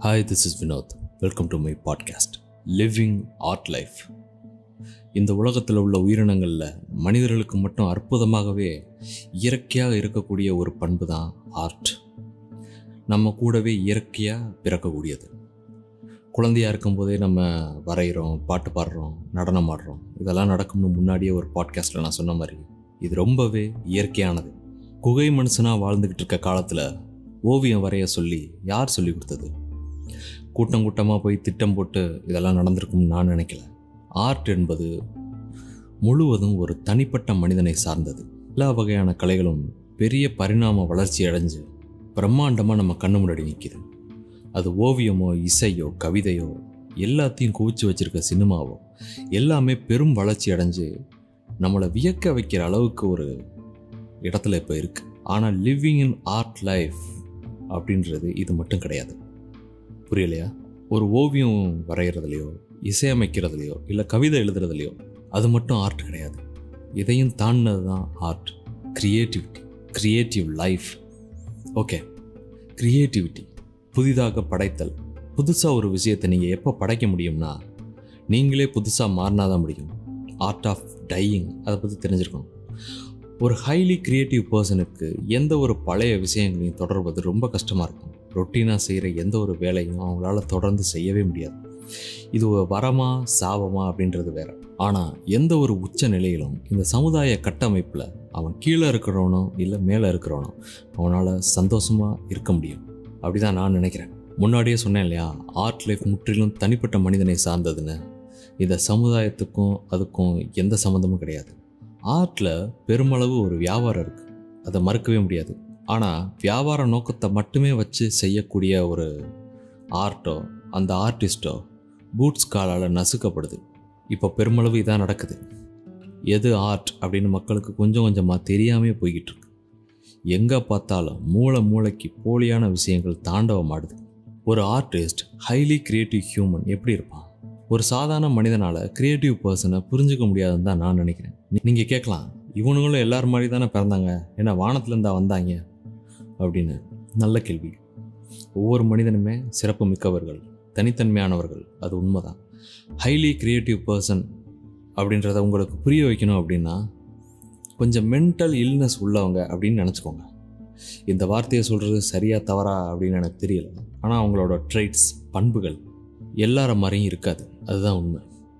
hi this is Vinod welcome to my podcast living art life இந்த உலகத்தில் உள்ள உயிரினங்களில் மனிதர்களுக்கு மட்டும் அற்புதமாகவே இயற்கையாக இருக்கக்கூடிய ஒரு பண்பு தான் ஆர்ட் நம்ம கூடவே இயற்கையாக பிறக்கக்கூடியது குழந்தையாக இருக்கும்போதே நம்ம வரைகிறோம் பாட்டு பாடுறோம் நடனம் ஆடுறோம் இதெல்லாம் நடக்கும்னு முன்னாடியே ஒரு பாட்காஸ்ட்டில் நான் சொன்ன மாதிரி இது ரொம்பவே இயற்கையானது குகை மனுஷனாக வாழ்ந்துக்கிட்டு இருக்க காலத்தில் ஓவியம் வரைய சொல்லி யார் சொல்லி கொடுத்தது கூட்டம் கூட்டமாக போய் திட்டம் போட்டு இதெல்லாம் நடந்திருக்கும்னு நான் நினைக்கல ஆர்ட் என்பது முழுவதும் ஒரு தனிப்பட்ட மனிதனை சார்ந்தது எல்லா வகையான கலைகளும் பெரிய பரிணாம வளர்ச்சி அடைஞ்சு பிரம்மாண்டமாக நம்ம கண்ணு முன்னாடி நிற்கிது அது ஓவியமோ இசையோ கவிதையோ எல்லாத்தையும் குவிச்சு வச்சிருக்க சினிமாவோ எல்லாமே பெரும் வளர்ச்சி அடைஞ்சு நம்மளை வியக்க வைக்கிற அளவுக்கு ஒரு இடத்துல இப்போ இருக்குது ஆனால் லிவிங் இன் ஆர்ட் லைஃப் அப்படின்றது இது மட்டும் கிடையாது புரியலையா ஒரு ஓவியம் வரைகிறதுலையோ இசையமைக்கிறதுலையோ இல்லை கவிதை எழுதுறதுலையோ அது மட்டும் ஆர்ட் கிடையாது இதையும் தாண்டினது தான் art creativity creative life okay creativity புதிதாக படைத்தல் புதுசாக ஒரு விஷயத்தை நீங்கள் எப்போ படைக்க முடியும்னா நீங்களே புதுசாக மாறினா தான் முடியும் ஆர்ட் ஆஃப் டையிங் அதை பற்றி தெரிஞ்சிருக்கணும் ஒரு ஹைலி க்ரியேட்டிவ் பர்சனுக்கு எந்த ஒரு பழைய விஷயங்களையும் தொடர்வது ரொம்ப கஷ்டமாக இருக்கும் ரொட்டீனாக செய்கிற எந்த ஒரு வேலையும் அவங்களால தொடர்ந்து செய்யவே முடியாது இது ஒரு வரமா சாபமா அப்படின்றது வேற ஆனால் எந்த ஒரு உச்ச நிலையிலும் இந்த சமுதாய கட்டமைப்பில் அவன் கீழே இருக்கிறவனோ இல்லை மேலே இருக்கிறவனோ அவனால் சந்தோஷமாக இருக்க முடியும் அப்படிதான் நான் நினைக்கிறேன் முன்னாடியே சொன்னேன் இல்லையா ஆர்ட் லைஃப் முற்றிலும் தனிப்பட்ட மனிதனை சார்ந்ததுன்னு இந்த சமுதாயத்துக்கும் அதுக்கும் எந்த சம்மந்தமும் கிடையாது ஆர்ட்டில் பெருமளவு ஒரு வியாபாரம் இருக்குது அதை மறுக்கவே முடியாது ஆனால் வியாபார நோக்கத்தை மட்டுமே வச்சு செய்யக்கூடிய ஒரு ஆர்ட்டோ அந்த ஆர்டிஸ்ட்டோ பூட்ஸ் காலால் நசுக்கப்படுது இப்போ பெருமளவு இதான் நடக்குது எது ஆர்ட் அப்படின்னு மக்களுக்கு கொஞ்சம் கொஞ்சமாக தெரியாமே போய்கிட்டு இருக்கு எங்கே பார்த்தாலும் மூளை மூளைக்கு போலியான விஷயங்கள் தாண்டவம் ஆடுது ஒரு ஆர்டிஸ்ட் ஹைலி கிரியேட்டிவ் ஹியூமன் எப்படி இருப்பான் ஒரு சாதாரண மனிதனால் கிரியேட்டிவ் பர்சனை புரிஞ்சுக்க முடியாதுன்னு தான் நான் நினைக்கிறேன் நீங்கள் கேட்கலாம் இவனுங்களும் எல்லார் மாதிரி தானே பிறந்தாங்க ஏன்னா வானத்துலேருந்தா வந்தாங்க அப்படின்னு நல்ல கேள்வி ஒவ்வொரு மனிதனுமே சிறப்பு மிக்கவர்கள் தனித்தன்மையானவர்கள் அது உண்மைதான் ஹைலி கிரியேட்டிவ் பர்சன் அப்படின்றத உங்களுக்கு புரிய வைக்கணும் அப்படின்னா கொஞ்சம் மென்டல் இல்னஸ் உள்ளவங்க அப்படின்னு நினச்சிக்கோங்க இந்த வார்த்தையை சொல்கிறது சரியா தவறா அப்படின்னு எனக்கு தெரியல ஆனால் அவங்களோட ட்ரைட்ஸ் பண்புகள் எல்லார மாதிரியும் இருக்காது அதுதான் உண்மை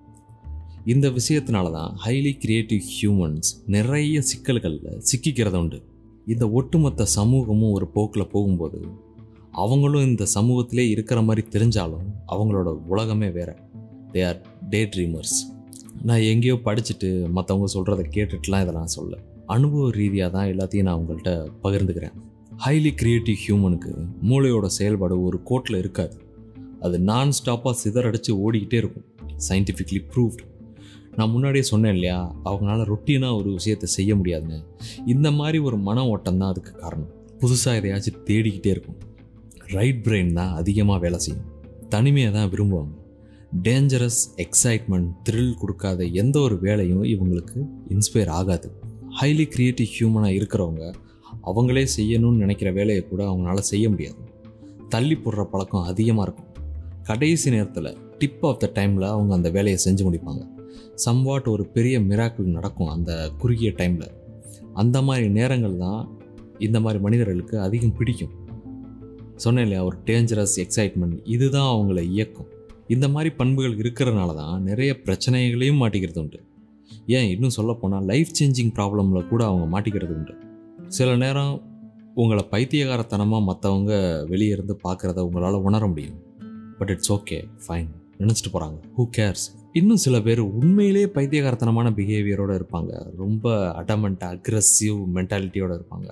இந்த விஷயத்தினால தான் ஹைலி கிரியேட்டிவ் ஹியூமன்ஸ் நிறைய சிக்கல்களில் சிக்கிக்கிறத உண்டு இந்த ஒட்டுமொத்த சமூகமும் ஒரு போக்கில் போகும்போது அவங்களும் இந்த சமூகத்திலே இருக்கிற மாதிரி தெரிஞ்சாலும் அவங்களோட உலகமே வேற தே ஆர் டே ட்ரீமர்ஸ் நான் எங்கேயோ படிச்சுட்டு மற்றவங்க சொல்கிறத கேட்டுட்டுலாம் இதை நான் சொல்ல அனுபவ ரீதியாக தான் எல்லாத்தையும் நான் உங்கள்கிட்ட பகிர்ந்துக்கிறேன் ஹைலி கிரியேட்டிவ் ஹியூமனுக்கு மூளையோட செயல்பாடு ஒரு கோட்டில் இருக்காது அது நான் ஸ்டாப்பாக சிதறடிச்சு ஓடிக்கிட்டே இருக்கும் சயின்டிஃபிக்லி ப்ரூவ்டு நான் முன்னாடியே சொன்னேன் இல்லையா அவங்களால ரொட்டீனாக ஒரு விஷயத்தை செய்ய முடியாதுன்னு இந்த மாதிரி ஒரு மன ஓட்டம் தான் அதுக்கு காரணம் புதுசாக எதையாச்சும் தேடிக்கிட்டே இருக்கும் ரைட் பிரெயின் தான் அதிகமாக வேலை செய்யும் தனிமையை தான் விரும்புவாங்க டேஞ்சரஸ் எக்ஸைட்மெண்ட் த்ரில் கொடுக்காத எந்த ஒரு வேலையும் இவங்களுக்கு இன்ஸ்பயர் ஆகாது ஹைலி க்ரியேட்டிவ் ஹியூமனாக இருக்கிறவங்க அவங்களே செய்யணும்னு நினைக்கிற வேலையை கூட அவங்களால செய்ய முடியாது தள்ளி போடுற பழக்கம் அதிகமாக இருக்கும் கடைசி நேரத்தில் டிப் ஆஃப் த டைமில் அவங்க அந்த வேலையை செஞ்சு முடிப்பாங்க சம்வாட் ஒரு பெரிய மிராக்கிள் நடக்கும் அந்த குறுகிய டைமில் அந்த மாதிரி நேரங்கள் தான் இந்த மாதிரி மனிதர்களுக்கு அதிகம் பிடிக்கும் சொன்னேன் இல்லையா ஒரு டேஞ்சரஸ் எக்ஸைட்மெண்ட் இதுதான் அவங்கள இயக்கும் இந்த மாதிரி பண்புகள் இருக்கிறனால தான் நிறைய பிரச்சனைகளையும் மாட்டிக்கிறது உண்டு ஏன் இன்னும் சொல்லப்போனால் லைஃப் சேஞ்சிங் ப்ராப்ளமில் கூட அவங்க மாட்டிக்கிறது உண்டு சில நேரம் உங்களை பைத்தியகாரத்தனமாக மற்றவங்க வெளியே இருந்து பார்க்குறத உங்களால் உணர முடியும் பட் இட்ஸ் ஓகே ஃபைன் நினச்சிட்டு போகிறாங்க ஹூ கேர்ஸ் இன்னும் சில பேர் உண்மையிலே பைத்தியகாரத்தனமான பிஹேவியரோடு இருப்பாங்க ரொம்ப அடமெண்ட் அக்ரஸிவ் மென்டாலிட்டியோடு இருப்பாங்க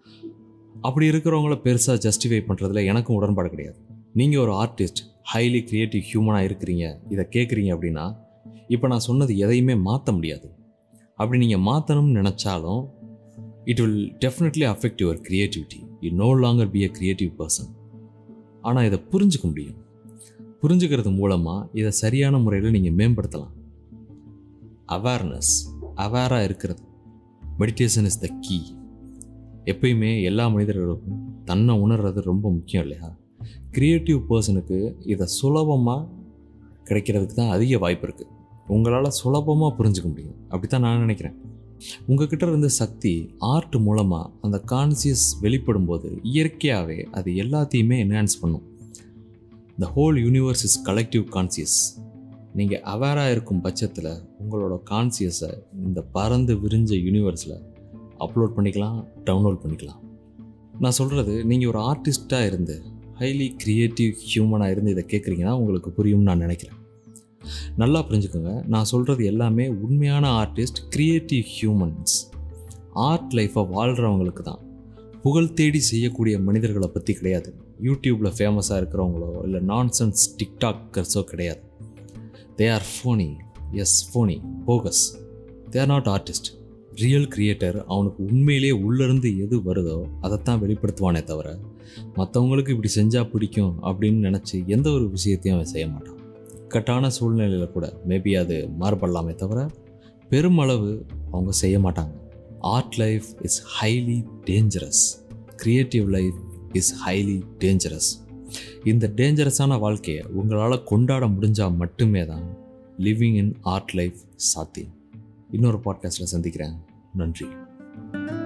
அப்படி இருக்கிறவங்கள பெருசாக ஜஸ்டிஃபை பண்ணுறதுல எனக்கும் உடன்பாடு கிடையாது நீங்கள் ஒரு ஆர்டிஸ்ட் ஹைலி க்ரியேட்டிவ் ஹியூமனாக இருக்கிறீங்க இதை கேட்குறீங்க அப்படின்னா இப்போ நான் சொன்னது எதையுமே மாற்ற முடியாது அப்படி நீங்கள் மாற்றணும்னு நினச்சாலும் it will definitely affect your creativity you no longer be a creative person ஆனால் இதை புரிஞ்சுக்க முடியும் புரிஞ்சுக்கிறது மூலமாக இதை சரியான முறையில் நீங்கள் மேம்படுத்தலாம் அவேர்னஸ் அவேராக இருக்கிறது மெடிடேஷன் இஸ் த கீ எப்பயுமே எல்லா மனிதர்களுக்கும் தன்னை உணர்றது ரொம்ப முக்கியம் இல்லையா க்ரியேட்டிவ் பர்சனுக்கு இதை சுலபமாக கிடைக்கிறதுக்கு தான் அதிக வாய்ப்பு இருக்குது உங்களால் சுலபமாக புரிஞ்சுக்க முடியும் அப்படி தான் நான் நினைக்கிறேன் உங்ககிட்ட இருந்த சக்தி ஆர்ட் மூலமாக அந்த கான்சியஸ் வெளிப்படும் போது இயற்கையாகவே அது எல்லாத்தையுமே என்ஹான்ஸ் பண்ணும் the whole universe is collective conscious நீங்கள் அவேராக இருக்கும் பட்சத்தில் உங்களோட கான்சியஸை இந்த பறந்து விரிஞ்ச யூனிவர்ஸில் அப்லோட் பண்ணிக்கலாம் டவுன்லோட் பண்ணிக்கலாம் நான் சொல்கிறது நீங்கள் ஒரு ஆர்டிஸ்ட்டாக இருந்து ஹைலி க்ரியேட்டிவ் ஹியூமனாக இருந்து இதை கேட்குறீங்கன்னா உங்களுக்கு புரியும்னு நான் நினைக்கிறேன் நல்லா புரிஞ்சுக்கோங்க நான் சொல்கிறது எல்லாமே உண்மையான ஆர்டிஸ்ட் க்ரியேட்டிவ் ஹியூமன்ஸ் ஆர்ட் லைஃப்பை வாழ்கிறவங்களுக்கு தான் புகழ் தேடி செய்யக்கூடிய மனிதர்களை பற்றி கிடையாது யூடியூப்பில் ஃபேமஸாக இருக்கிறவங்களோ இல்லை நான்சென்ஸ் டிக்டாக்கர்ஸோ கிடையாது they are phony yes phony bogus they are not artist real creator அவனுக்கு உண்மையிலேயே உள்ளேருந்து எது வருதோ அதைத்தான் வெளிப்படுத்துவானே தவிர மற்றவங்களுக்கு இப்படி செஞ்சால் பிடிக்கும் அப்படின்னு நினச்சி எந்த ஒரு விஷயத்தையும் அவன் செய்ய மாட்டான் இக்கட்டான சூழ்நிலையில் கூட மேபி அது மாறுபடலாமே தவிர பெருமளவு அவங்க செய்ய மாட்டாங்க art life is highly dangerous creative life is highly dangerous இந்த டேஞ்சரஸான வாழ்க்கையை உங்களால் கொண்டாட முடிஞ்சால் மட்டுமே தான் லிவிங் இன் ஆர்ட் லைஃப் சாத்தியம் இன்னொரு பாட்காஸ்ட்டில் சந்திக்கிறேன் நன்றி